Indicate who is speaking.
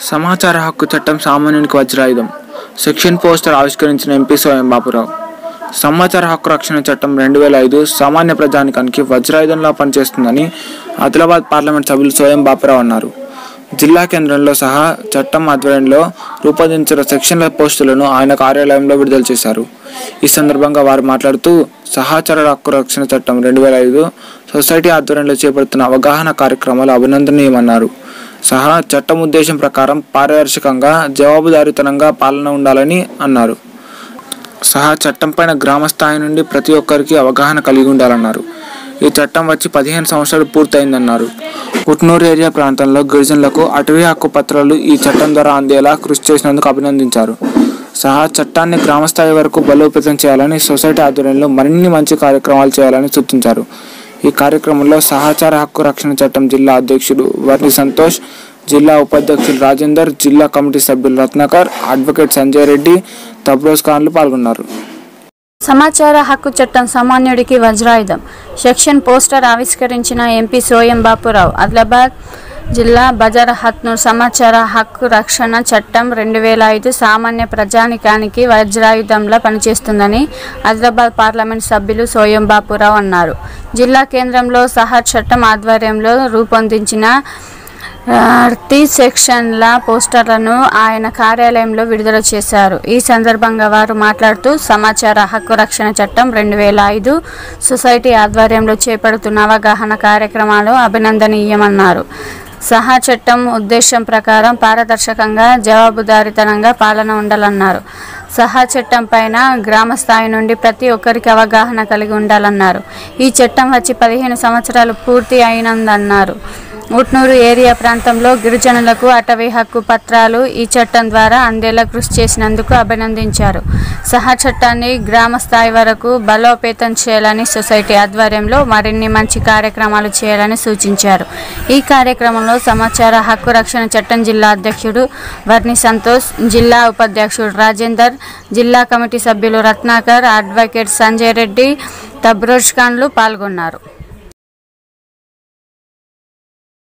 Speaker 1: సమాచార హక్కు చట్టం సామాన్యునికి వజ్రాయుధం సెక్షన్ పోస్టర్ ఆవిష్కరించిన ఎంపీ స్వయం బాపురావు సమాచార హక్కు రక్షణ చట్టం రెండు వేల ఐదు సామాన్య ప్రజానికానికి వజ్రాయుధంలా పనిచేస్తుందని ఆదిలాబాద్ పార్లమెంట్ సభ్యులు స్వయం బాపురావు అన్నారు జిల్లా కేంద్రంలో సహా చట్టం ఆధ్వర్యంలో రూపొందించిన సెక్షన్ల పోస్టులను ఆయన కార్యాలయంలో విడుదల చేశారు ఈ సందర్భంగా వారు మాట్లాడుతూ సహచర హక్కు రక్షణ చట్టం రెండు వేల ఐదు సొసైటీ ఆధ్వర్యంలో చేపడుతున్న అవగాహన కార్యక్రమాలు అభినందనీయమన్నారు సహా చట్టం ఉద్దేశం ప్రకారం పారదర్శకంగా జవాబుదారీతనంగా పాలన ఉండాలని అన్నారు సహా చట్టం పైన గ్రామ స్థాయి నుండి ప్రతి ఒక్కరికి అవగాహన కలిగి ఉండాలన్నారు ఈ చట్టం వచ్చి పదిహేను సంవత్సరాలు పూర్తయిందన్నారు ఉట్నూరు ఏరియా ప్రాంతంలో గిరిజనులకు అటవీ హక్కు పత్రాలు ఈ చట్టం ద్వారా అందేలా కృషి చేసినందుకు అభినందించారు సహా చట్టాన్ని గ్రామ స్థాయి వరకు బలోపేతం చేయాలని సొసైటీ ఆధ్వర్యంలో మరిన్ని మంచి కార్యక్రమాలు చేయాలని సూచించారు ఈ కార్యక్రమంలో సహచార హక్కు రక్షణ చట్టం జిల్లా అధ్యక్షుడు వర్ణి సంతోష్ జిల్లా ఉపాధ్యక్షులు రాజేందర్ జిల్లా కమిటీ సభ్యులు రత్నాకర్ అడ్వకేట్ సంజయ్ రెడ్డి తబ్రోజ్ ఖాన్లు పాల్గొన్నారు
Speaker 2: సమాచార హక్కు చట్టం సామాన్యుడికి వజ్రాయుధం సెక్షన్ పోస్టర్ ఆవిష్కరించిన ఎంపీ సోయం బాపురావు ఆదిలాబాద్ జిల్లా బజార్ హత్నూర్ సమాచార హక్కు రక్షణ చట్టం రెండు వేల ఐదు సామాన్య ప్రజానికానికి వజ్రాయుధంలా పనిచేస్తుందని ఆదిలాబాద్ పార్లమెంట్ సభ్యులు సోయం బాపురావు అన్నారు జిల్లా కేంద్రంలో సహా చట్టం ఆధ్వర్యంలో రూపొందించిన ప్రతి సెక్షన్ల పోస్టర్లను ఆయన కార్యాలయంలో విడుదల చేశారు ఈ సందర్భంగా వారు మాట్లాడుతూ సమాచార హక్కు రక్షణ చట్టం రెండు వేల ఐదు సొసైటీ ఆధ్వర్యంలో చేపడుతున్న అవగాహన కార్యక్రమాలు అభినందనీయమన్నారు సహా చట్టం ఉద్దేశం ప్రకారం పారదర్శకంగా జవాబుదారీతనంగా పాలన ఉండాలన్నారు సహా చట్టం పైన గ్రామ స్థాయి నుండి ప్రతి ఒక్కరికి అవగాహన కలిగి ఉండాలన్నారు ఈ చట్టం వచ్చి పదిహేను సంవత్సరాలు పూర్తి అయినందన్నారు ఉట్నూరు ఏరియా ప్రాంతంలో గిరిజనులకు అటవీ హక్కు పత్రాలు ఈ చట్టం ద్వారా అందేలా కృషి చేసినందుకు అభినందించారు సహా చట్టాన్ని గ్రామ స్థాయి వరకు బలోపేతం చేయాలని సొసైటీ ఆధ్వర్యంలో మరిన్ని మంచి కార్యక్రమాలు చేయాలని సూచించారు ఈ కార్యక్రమంలో సమాచార హక్కు రక్షణ చట్టం జిల్లా అధ్యక్షుడు వర్ణి సంతోష్ జిల్లా ఉపాధ్యక్షుడు రాజేందర్ జిల్లా కమిటీ సభ్యులు రత్నాకర్ అడ్వకేట్ సంజయ్ రెడ్డి తబ్రోజ్ ఖాన్లు పాల్గొన్నారు